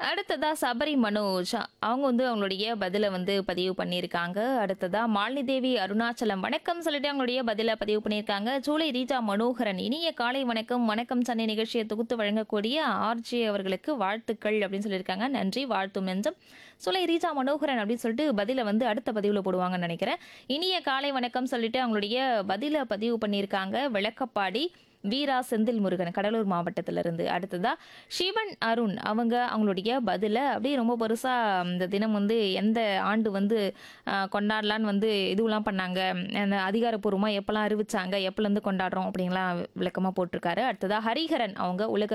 அடுத்ததா சபரி மனோஜ் அவங்க வந்து அவங்களுடைய பதிலை வந்து பதிவு பண்ணியிருக்காங்க அடுத்ததா மாலினி தேவி அருணாச்சலம் வணக்கம் சொல்லிட்டு அவங்களுடைய பதிலை பதிவு பண்ணியிருக்காங்க ஜூலை ரீஜா மனோகரன் இனிய காலை வணக்கம் வணக்கம் சென்னை நிகழ்ச்சியை தொகுத்து வழங்கக்கூடிய ஆர்ஜி அவர்களுக்கு வாழ்த்துக்கள் அப்படின்னு சொல்லியிருக்காங்க நன்றி வாழ்த்தும் நெஞ்சம் சுலை ரீஜா மனோகரன் அப்படின்னு சொல்லிட்டு பதிலை வந்து அடுத்த பதிவில் போடுவாங்கன்னு நினைக்கிறேன் இனிய காலை வணக்கம் சொல்லிட்டு அவங்களுடைய பதிலை பதிவு பண்ணியிருக்காங்க விளக்கப்பாடி வீரா செந்தில் முருகன் கடலூர் மாவட்டத்திலிருந்து அடுத்ததா சிவன் அருண் அவங்க அவங்களுடைய பதிலை அப்படியே ரொம்ப பெருசாக இந்த தினம் வந்து எந்த ஆண்டு வந்து ஆஹ், கொண்டாடலான்னு வந்து இதுவெல்லாம் பண்ணாங்க அந்த அதிகாரப்பூர்வமாக எப்போல்லாம் அறிவிச்சாங்க எப்போலேருந்து கொண்டாடுறோம் அப்படின்லாம் விளக்கமாக போட்டிருக்காரு அடுத்ததா ஹரிஹரன் அவங்க உலக